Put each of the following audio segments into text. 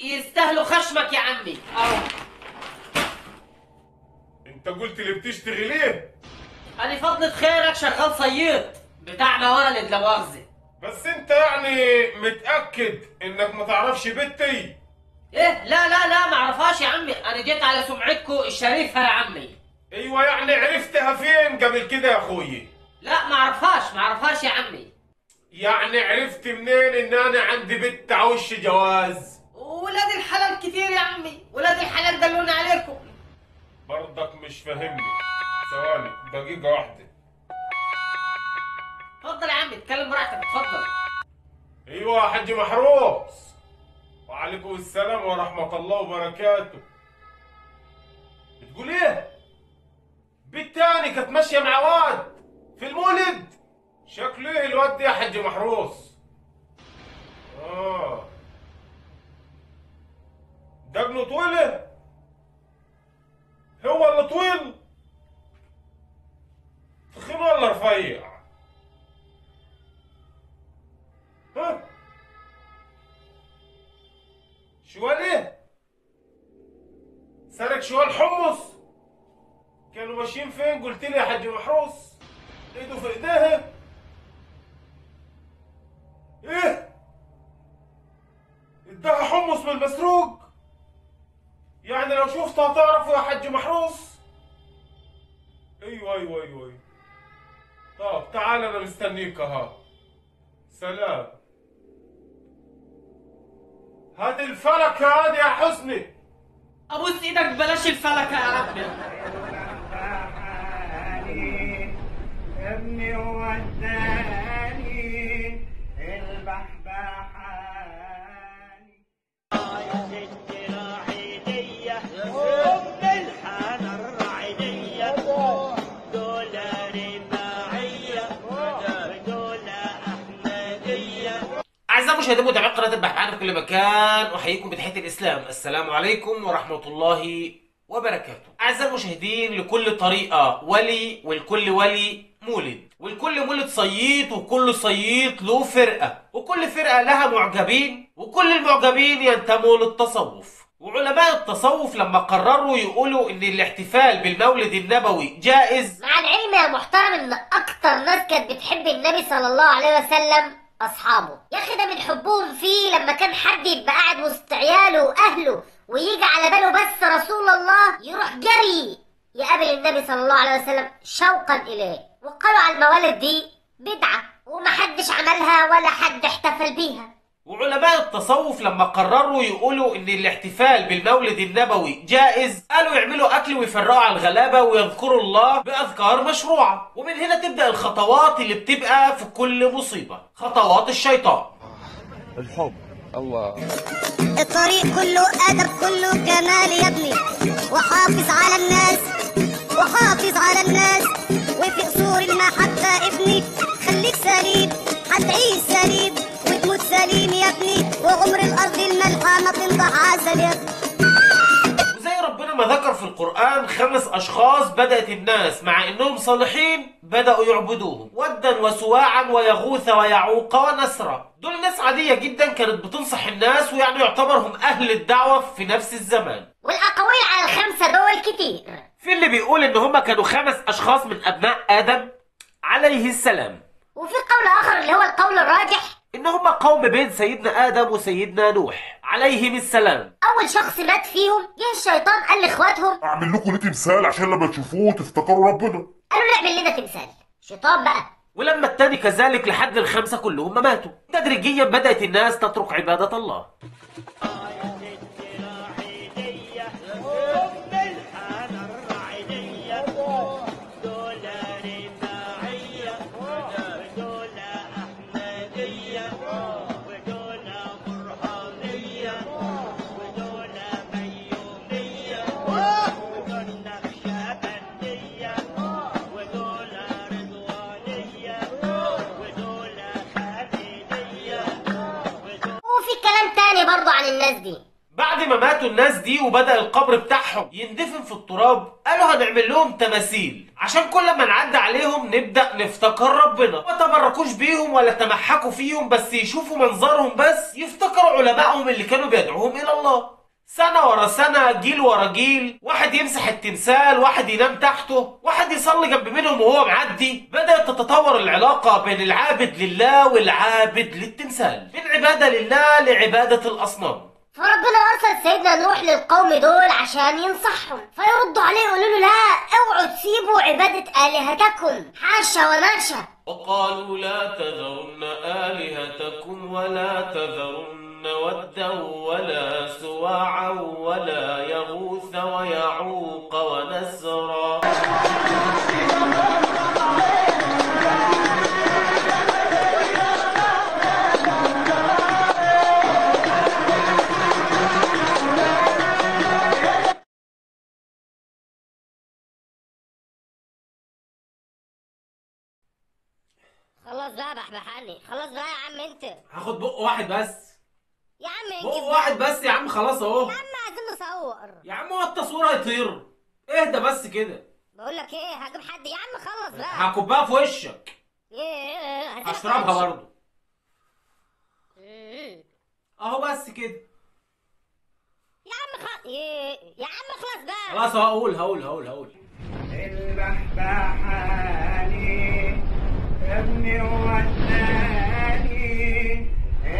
يستاهلوا خشمك يا عمي اهو انت قلت لي بتشتغل ليه انا فضلة خيرك شغال صياد بتاع موالد لا مؤاخذة بس انت يعني متأكد انك ما تعرفش بنتي ايه لا لا لا ما اعرفهاش يا عمي انا جيت على سمعتكو الشريفة يا عمي ايوه يعني عرفتها فين قبل كده يا اخوي لا ما اعرفهاش ما اعرفهاش يا عمي يعني عرفت منين ان انا عندي بنت عوش جواز ولاد الحلال كتير يا عمي ولاد الحلال دلوني عليكم برضك مش فاهمني ثواني دقيقة واحدة اتفضل يا عمي اتكلم براحتك اتفضل ايوه يا حاج محروس وعليكم السلام ورحمة الله وبركاته بتقول ايه؟ بنت تاني كانت ماشية مع واد في المولد شكله ايه الواد ده يا حاج محروس اه ده ابنه طويلة هو اللي طويل تخين ولا رفيع ها شوال ايه سرق شوال حمص كانوا ماشيين فين قلت لي يا حاج محروس ايده في ايديها ايه اداها حمص من المسروق يعني لو شفتها تعرفه يا حاج محروس ايوه ايوه ايوه ايوه طب تعال انا مستنيك ها سلام هات الفلك هذا يا حسني ابوس ايدك بلاش الفلكة يا عمي ابني وداني البحبحاني أعزائي المشاهدين متابعين قناة البحث في كل مكان أحييكم بتحية الإسلام السلام عليكم ورحمة الله وبركاته أعزائي المشاهدين لكل طريقة ولي والكل ولي مولد والكل مولد صييط وكل صييط له فرقة وكل فرقة لها معجبين وكل المعجبين ينتموا للتصوف وعلماء التصوف لما قرروا يقولوا ان الاحتفال بالمولد النبوي جائز مع العلم يا محترم ان اكتر ناس كانت بتحب النبي صلى الله عليه وسلم اصحابه يا اخي ده من حبهم فيه لما كان حد يبقى قاعد وسط عياله واهله ويجي على باله بس رسول الله يروح جري يقابل النبي صلى الله عليه وسلم شوقا اليه وقالوا على الموالد دي بدعه ومحدش عملها ولا حد احتفل بيها وعلماء التصوف لما قرروا يقولوا ان الاحتفال بالمولد النبوي جائز قالوا يعملوا اكل ويفرقوا على الغلابه ويذكروا الله باذكار مشروعه ومن هنا تبدا الخطوات اللي بتبقى في كل مصيبه خطوات الشيطان الحب الله الطريق كله أدب كله جمال يا ابني وحافظ على الناس وحافظ على الناس وفي قصور المحبة ابني خليك سليم هتعيش سليم وتموت سليم يا ابني وعمر الأرض الملحة ما تنضح عسل يا ابني وزي ربنا ما ذكر في القرآن خمس أشخاص بدأت الناس مع إنهم صالحين بدأوا يعبدوهم ودا وسواعا ويغوث ويعوق ونسرا دول ناس عادية جدا كانت بتنصح الناس ويعني يعتبرهم أهل الدعوة في نفس الزمان والأقاويل على الخمسة دول كتير في اللي بيقول إن هما كانوا خمس أشخاص من أبناء آدم عليه السلام وفي قول آخر اللي هو القول الراجح إن هما قوم بين سيدنا آدم وسيدنا نوح عليهم السلام أول شخص مات فيهم جه الشيطان قال لإخواتهم اعمل لكم ليه تمثال عشان لما تشوفوه تفتكروا ربنا قالوا نعمل لنا تمثال شيطان بقى ولما التاني كذلك لحد الخمسة كلهم ما ماتوا تدريجيا بدأت الناس تترك عبادة الله وفي كلام تاني برضه عن الناس دي بعد ما ماتوا الناس دي وبدأ القبر بتاعهم يندفن في التراب قالوا هنعمل لهم تماثيل عشان كل ما نعدي عليهم نبدأ نفتكر ربنا ما تبركوش بيهم ولا تمحكوا فيهم بس يشوفوا منظرهم بس يفتكروا علمائهم اللي كانوا بيدعوهم إلى الله سنة ورا سنة جيل ورا جيل واحد يمسح التمثال واحد ينام تحته واحد يصلي جنب منهم وهو معدي بدأت تتطور العلاقة بين العابد لله والعابد للتمثال من عبادة لله لعبادة الأصنام فربنا ارسل سيدنا نوح للقوم دول عشان ينصحهم فيردوا عليه يقولوا له لا اوعوا تسيبوا عبادة الهتكم حاشا وناشا وقالوا لا تذرن آلهتكم ولا تذرن ودا ولا سواعا ولا يغوث ويعوق ونسرا خلاص بقى بحبحني خلاص بقى يا عم انت هاخد بق واحد بس يا عم بق انجز واحد بس يا عم خلاص اهو يا عم عايزين نصور يا عم هو التصوير هيطير اهدى بس كده بقول لك ايه هجيب حد يا عم خلص بقى هكبها في وشك ايه هتلحق هشربها وشك. برضه مم. اهو بس كده يا عم خ... ايه يا عم خلاص بقى خلاص هقول هقول هقول هقول البحبحاني ابني وداني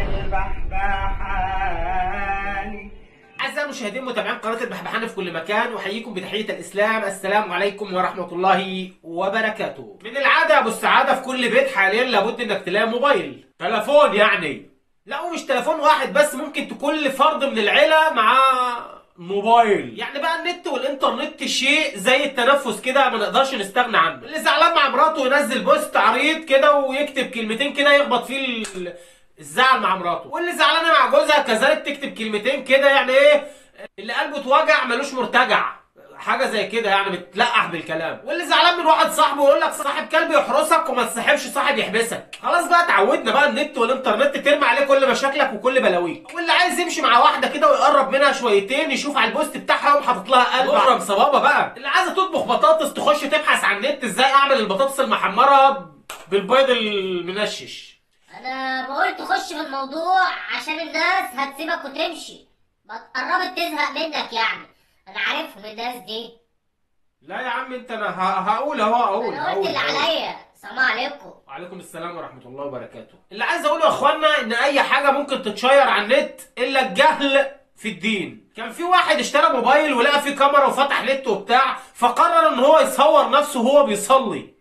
البحبحاني أعزائي المشاهدين متابعين قناة البحبحانة في كل مكان أحييكم بتحية الإسلام السلام عليكم ورحمة الله وبركاته من العادة يا أبو السعادة في كل بيت حاليا لابد إنك تلاقي موبايل تلفون يعني لا ومش تلفون واحد بس ممكن تكون لفرد من العيلة معاه موبايل يعني بقى النت والانترنت شيء زي التنفس كده ما نقدرش نستغنى عنه اللي زعلان مع مراته ينزل بوست عريض كده ويكتب كلمتين كده يخبط فيه ال- الزعل مع مراته واللي زعلانه مع جوزها كذلك تكتب كلمتين كده يعني ايه اللي قلبه اتوجع ملوش مرتجع حاجه زي كده يعني بتلقح بالكلام واللي زعلان من واحد صاحبه يقول لك صاحب كلب يحرسك وما تصاحبش صاحب يحبسك خلاص بقى اتعودنا بقى النت والانترنت ترمي عليه كل مشاكلك وكل بلاويك واللي عايز يمشي مع واحده كده ويقرب منها شويتين يشوف على البوست بتاعها يقوم حاطط لها قلب اخرم صبابه بقى اللي عايزه تطبخ بطاطس تخش تبحث عن النت ازاي اعمل البطاطس المحمره بالبيض المنشش انا بقول تخش في الموضوع عشان الناس هتسيبك وتمشي ما قربت تزهق منك يعني انا عارفهم الناس دي لا يا عم انت انا ه- هقول اهو هقول انا قلت هقول اللي هقول. عليا سلام عليكم وعليكم السلام ورحمة الله وبركاته اللي عايز اقوله يا اخوانا ان اي حاجة ممكن تتشير على النت الا الجهل في الدين كان في واحد اشترى موبايل ولقى فيه كاميرا وفتح نت وبتاع فقرر ان هو يصور نفسه وهو بيصلي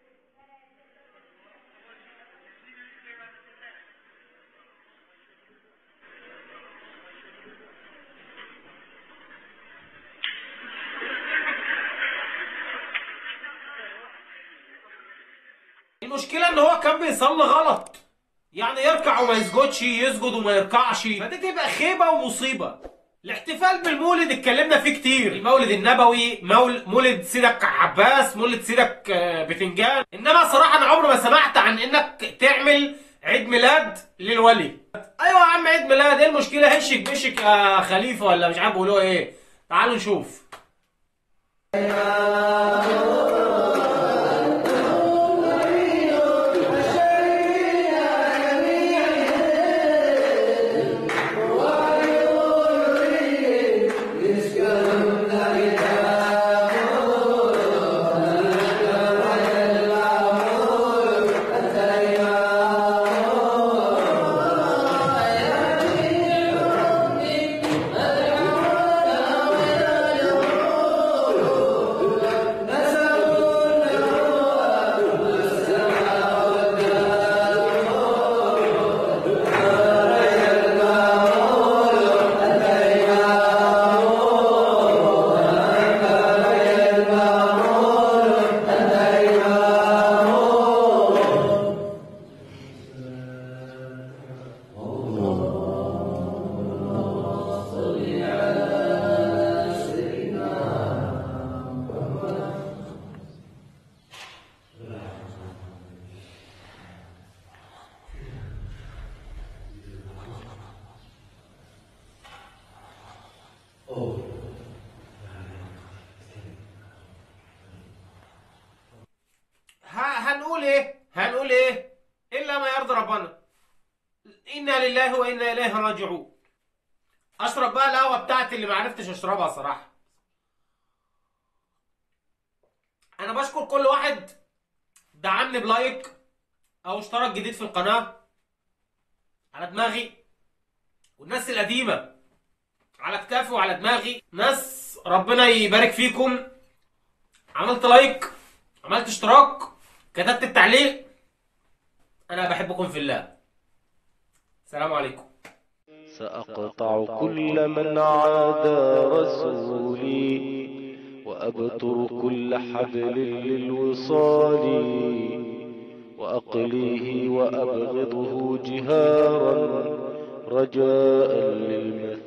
المشكلة ان هو كان بيصلي غلط يعني يركع وما يسجدش يسجد وما يركعش فدي تبقى خيبة ومصيبة الاحتفال بالمولد اتكلمنا فيه كتير المولد النبوي مول مولد سيدك عباس مولد سيدك آه، بتنجان انما صراحة انا عمري ما سمعت عن انك تعمل عيد ميلاد للولي ايوه يا عم عيد ميلاد ايه المشكلة هشك بشك يا خليفة ولا مش عارف بيقولوا ايه تعالوا نشوف هنقول ايه هنقول ايه الا ما يرضي ربنا انا لله وانا اليه راجعون اشرب بقى القهوه بتاعتي اللي ما عرفتش اشربها صراحه انا بشكر كل واحد دعمني بلايك او اشترك جديد في القناه على دماغي والناس القديمه على كتافي وعلى دماغي ناس ربنا يبارك فيكم عملت لايك عملت اشتراك كتبت التعليق انا بحبكم في الله السلام عليكم سأقطع كل من عادى رسولي وأبتر كل حبل للوصال وأقليه وأبغضه جهارا رجاء للمثل